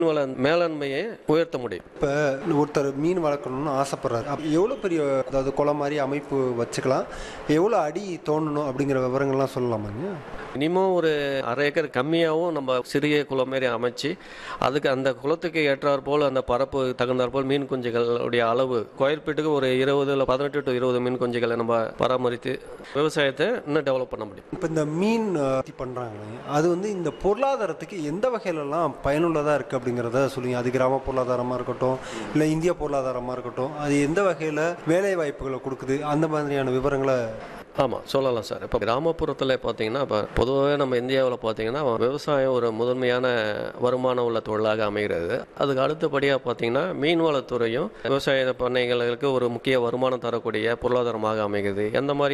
வள மேலாண்மையை உயர்த்த முடியும் இப்போ ஒருத்தர் மீன் வளர்க்கணும்னு ஆசைப்படுறாரு அப்ப எவ்வளோ பெரிய அதாவது குளம் மாதிரி அமைப்பு வச்சுக்கலாம் எவ்வளோ அடி தோண்டணும் அப்படிங்கிற விவரங்கள்லாம் சொல்லலாமாங்க மினிமம் ஒரு அரை ஏக்கர் கம்மியாகவும் நம்ம சிறிய குளம் மாரி அமைச்சு அதுக்கு அந்த குளத்துக்கு ஏற்றாற் போல் அந்த பரப்பு தகுந்தாற் போல் மீன் குஞ்சுகளுடைய அளவு ஸ்கொயர் ஃபீட்டுக்கு ஒரு இருபது இல்லை பதினெட்டு டு இருபது மீன் குஞ்சுகளை நம்ம பராமரித்து விவசாயத்தை இன்னும் டெவலப் பண்ண முடியும் இப்போ இந்த மீன் பண்ணுறாங்க அது வந்து இந்த பொருளாதாரத்துக்கு எந்த வகையிலலாம் பயனுள்ளதாக இருக்குது அப்படிங்கிறத சொல்லுங்க அது கிராம பொருளாதாரமாக இருக்கட்டும் இல்லை இந்திய பொருளாதாரமாக இருக்கட்டும் அது எந்த வகையில் வேலை வாய்ப்புகளை கொடுக்குது அந்த மாதிரியான விவரங்களை ஆமாம் சொல்லலாம் சார் இப்போ கிராமப்புறத்தில் பார்த்தீங்கன்னா இப்போ பொதுவாகவே நம்ம இந்தியாவில் பார்த்தீங்கன்னா விவசாயம் ஒரு முதன்மையான வருமானம் உள்ள தொழிலாக அமைகிறது அதுக்கு அடுத்தபடியாக பார்த்தீங்கன்னா மீன்வளத்துறையும் விவசாய பண்ணைகளுக்கு ஒரு முக்கிய வருமானம் தரக்கூடிய பொருளாதாரமாக அமைகிறது எந்த மாதிரி